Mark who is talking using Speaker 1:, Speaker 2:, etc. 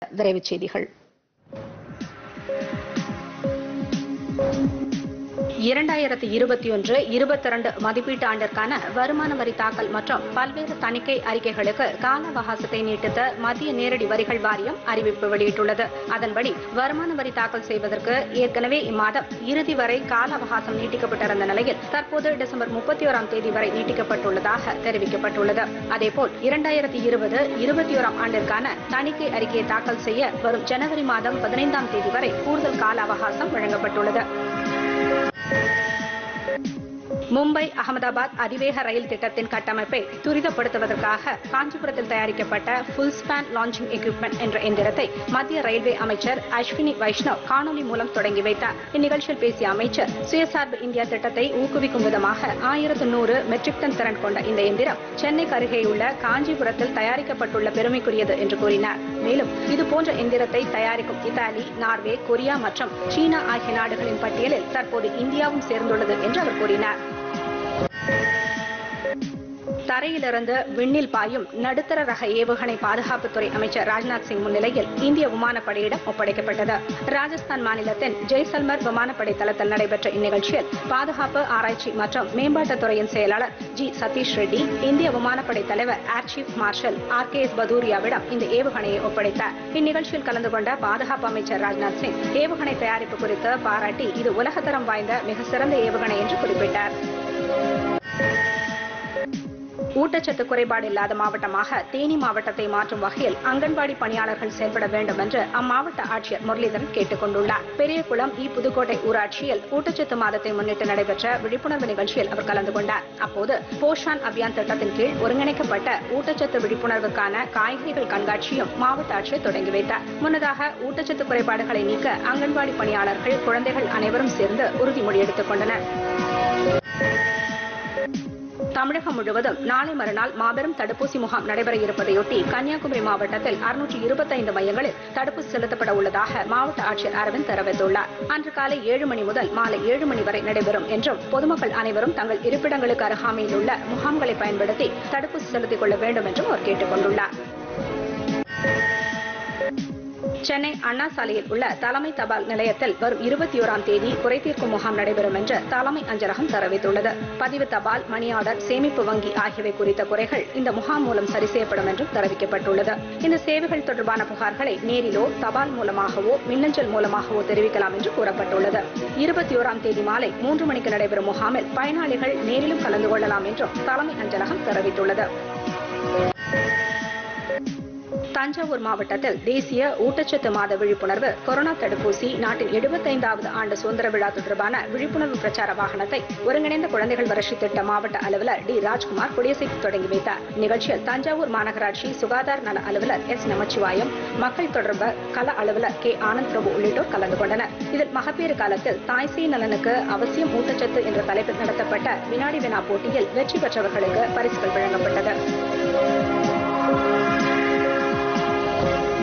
Speaker 1: விரைவுச் செய்திகள் இரண்டாயிரத்தி இருபத்தி ஒன்று இருபத்தி இரண்டு மதிப்பீட்டு ஆண்டிற்கான வருமான வரி தாக்கல் மற்றும் பல்வேறு தணிக்கை அறிக்கைகளுக்கு கால அவகாசத்தை நீட்டித்த மத்திய நேரடி வரிகள் வாரியம் அறிவிப்பு வெளியிட்டுள்ளது அதன்படி வருமான வரி தாக்கல் செய்வதற்கு ஏற்கனவே இம்மாதம் இறுதி வரை கால அவகாசம் நீட்டிக்கப்பட்டிருந்த நிலையில் தற்போது டிசம்பர் முப்பத்தி ஓராம் தேதி வரை நீட்டிக்கப்பட்டுள்ளதாக தெரிவிக்கப்பட்டுள்ளது அதேபோல் இரண்டாயிரத்தி இருபது இருபத்தி ஓராம் ஆண்டிற்கான தணிக்கை அறிக்கையை தாக்கல் செய்ய வரும் ஜனவரி மாதம் பதினைந்தாம் தேதி வரை கூடுதல் கால அவகாசம் வழங்கப்பட்டுள்ளது மும்பை அகமதாபாத் அதிவேக ரயில் திட்டத்தின் கட்டமைப்பை துரிதப்படுத்துவதற்காக காஞ்சிபுரத்தில் தயாரிக்கப்பட்ட ஃபுல் ஸ்பேன் லான்ச்சிங் எக்யூப்மெண்ட் என்ற எந்திரத்தை மத்திய ரயில்வே அமைச்சர் அஸ்வினி வைஷ்ணவ் காணொலி மூலம் தொடங்கி வைத்தார் இந்நிகழ்ச்சியில் பேசிய அமைச்சர் சுயசார்பு இந்தியா திட்டத்தை ஊக்குவிக்கும் விதமாக ஆயிரத்து நூறு மெட்ரிக் டன் திறன் கொண்ட இந்த எந்திரம் சென்னைக்கு அருகேயுள்ள காஞ்சிபுரத்தில் தயாரிக்கப்பட்டுள்ள பெருமைக்குரியது என்று கூறினார் மேலும் இதுபோன்ற எந்திரத்தை தயாரிக்கும் இத்தாலி நார்வே கொரியா மற்றும் சீனா ஆகிய நாடுகளின் பட்டியலில் தற்போது இந்தியாவும் சேர்ந்துள்ளது என்று அவர் கூறினார் தரையிலிருந்து விண்ணில் பாயும் நடுத்தர ரக ஏவுகணை பாதுகாப்புத்துறை அமைச்சர் ராஜ்நாத் சிங் முன்னிலையில் இந்திய விமானப்படையிடம் ஒப்படைக்கப்பட்டது ராஜஸ்தான் மாநிலத்தின் ஜெய்சல்மர் விமானப்படை தளத்தில் நடைபெற்ற இந்நிகழ்ச்சியில் பாதுகாப்பு ஆராய்ச்சி மற்றும் மேம்பாட்டுத் துறையின் செயலாளர் ஜி சதீஷ் ரெட்டி இந்திய விமானப்படை தலைவர் air chief marshal R K S பதூரியாவிடம் இந்த ஏவுகணையை ஒப்படைத்தார் இந்நிகழ்ச்சியில் கலந்து கொண்ட பாதுகாப்பு அமைச்சர் ராஜ்நாத் சிங் ஏவுகணை தயாரிப்பு குறித்து பாராட்டி இது உலகத்தரம் வாய்ந்த மிக சிறந்த ஏவுகணை என்று குறிப்பிட்டார் ஊட்டச்சத்து குறைபாடு இல்லாத மாவட்டமாக தேனி மாவட்டத்தை மாற்றும் வகையில் அங்கன்வாடி பணியாளர்கள் செயல்பட வேண்டும் என்று அம்மாவட்ட ஆட்சியர் முரளிதரன் கேட்டுக் கொண்டுள்ளார் பெரியகுளம் இ புதுக்கோட்டை ஊராட்சியில் ஊட்டச்சத்து மாதத்தை முன்னிட்டு நடைபெற்ற விழிப்புணர்வு நிகழ்ச்சியில் அவர் கலந்து கொண்டார் அப்போது போஷான் அபியான் திட்டத்தின் கீழ் ஒருங்கிணைக்கப்பட்ட ஊட்டச்சத்து விழிப்புணர்வுக்கான காய்கறிகள் கண்காட்சியும் மாவட்ட ஆட்சியர் தொடங்கி வைத்தார் முன்னதாக ஊட்டச்சத்து குறைபாடுகளை நீக்க அங்கன்வாடி பணியாளர்கள் குழந்தைகள் அனைவரும் சேர்ந்து உறுதிமொழி எடுத்துக் கொண்டனர் தமிழகம் முழுவதும் நாளை மறுநாள் மாபெரும் தடுப்பூசி முகாம் நடைபெற இருப்பதையொட்டி கன்னியாகுமரி மாவட்டத்தில் அறுநூற்று இருபத்தைந்து மையங்களில் தடுப்பூசி செலுத்தப்பட உள்ளதாக மாவட்ட ஆட்சியர் அரவிந்த் தெரிவித்துள்ளார் அன்று காலை ஏழு மணி முதல் மாலை ஏழு மணி வரை நடைபெறும் என்றும் பொதுமக்கள் அனைவரும் தங்கள் இருப்பிடங்களுக்கு அருகாமையில் உள்ள முகாம்களை பயன்படுத்தி தடுப்பூசி செலுத்திக் கொள்ள வேண்டும் என்றும் அவர் கேட்டுக் கொண்டுள்ளார் சென்னை அண்ணா சாலையில் உள்ள தலைமை தபால் நிலையத்தில் வரும் இருபத்தி ஓராம் தேதி குறைதீர்க்கும் முகாம் நடைபெறும் என்று தலைமை அஞ்சலகம் தெரிவித்துள்ளது பதிவு தபால் மணி ஆர்டர் சேமிப்பு வங்கி ஆகியவை குறித்த குறைகள் இந்த முகாம் மூலம் சரி செய்யப்படும் என்றும் தெரிவிக்கப்பட்டுள்ளது இந்த சேவைகள் தொடர்பான புகார்களை நேரிலோ தபால் மூலமாகவோ மின்னஞ்சல் மூலமாகவோ தெரிவிக்கலாம் என்று கூறப்பட்டுள்ளது இருபத்தி ஓராம் தேதி மாலை மூன்று மணிக்கு நடைபெறும் முகாமில் பயனாளிகள் நேரிலும் கலந்து கொள்ளலாம் என்றும் தலைமை அஞ்சலகம் தெரிவித்துள்ளது தஞ்சாவூர் மாவட்டத்தில் தேசிய ஊட்டச்சத்து மாத விழிப்புணர்வு கொரோனா தடுப்பூசி நாட்டின் எழுபத்தைந்தாவது ஆண்டு சுதந்திர விழா தொடர்பான விழிப்புணர்வு பிரச்சார வாகனத்தை ஒருங்கிணைந்த குழந்தைகள் வளர்ச்சி திட்ட மாவட்ட அலுவலர் டி ராஜ்குமார் கொடியசைத்து தொடங்கி வைத்தார் நிகழ்ச்சியில் தஞ்சாவூர் மாநகராட்சி சுகாதார நல அலுவலர் எஸ் நமச்சிவாயம் மக்கள் தொடர்பு கள அலுவலர் கே ஆனந்த் பிரபு உள்ளிட்டோர் கலந்து கொண்டனர் இதில் மகப்பேறு காலத்தில் தாய்சேய் நலனுக்கு அவசியம் ஊட்டச்சத்து என்ற தலைப்பில் நடத்தப்பட்ட வினாடி வினா போட்டியில் வெற்றி பெற்றவர்களுக்கு பரிசுகள் வழங்கப்பட்டது